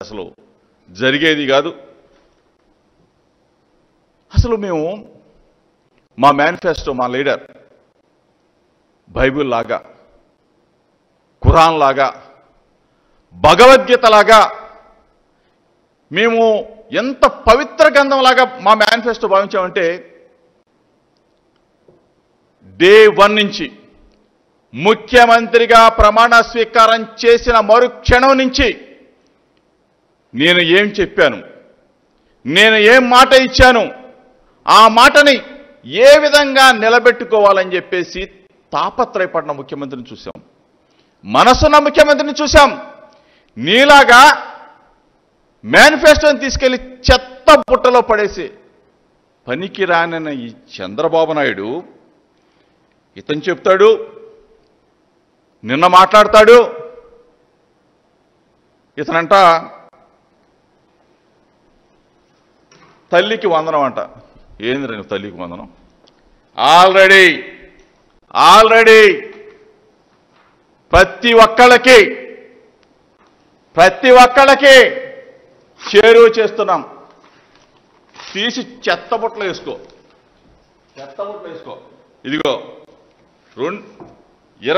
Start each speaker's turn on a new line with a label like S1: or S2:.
S1: అసలు జరిగేది కాదు అసలు మేము మా మేనిఫెస్టో మా లీడర్ బైబిల్ లాగా ఖురాన్ లాగా భగవద్గీత లాగా మేము ఎంత పవిత్ర గ్రంథంలాగా మా మేనిఫెస్టో భావించామంటే డే వన్ నుంచి ముఖ్యమంత్రిగా ప్రమాణ స్వీకారం చేసిన మరుక్షణం నుంచి నేను ఏం చెప్పాను నేను ఏం మాట ఇచ్చాను ఆ మాటని ఏ విధంగా నిలబెట్టుకోవాలని చెప్పేసి తాపత్రయపడిన ముఖ్యమంత్రిని చూశాం మనసున్న ముఖ్యమంత్రిని చూశాం నీలాగా మేనిఫెస్టోని తీసుకెళ్లి చెత్త పుట్టలో పడేసి పనికి రానన్న ఈ చంద్రబాబు నాయుడు ఇతను చెప్తాడు నిన్న మాట్లాడతాడు ఇతనంట తల్లికి వందనం అంట ఏంది రండి తల్లికి వందనం ఆల్రెడీ ఆల్రెడీ ప్రతి ఒక్కళ్ళకి ప్రతి ఒక్కళ్ళకి చేరువ చేస్తున్నాం తీసి చెత్త బుట్టలు వేసుకో చెత్త బుట్టలు వేసుకో ఇదిగో రెండు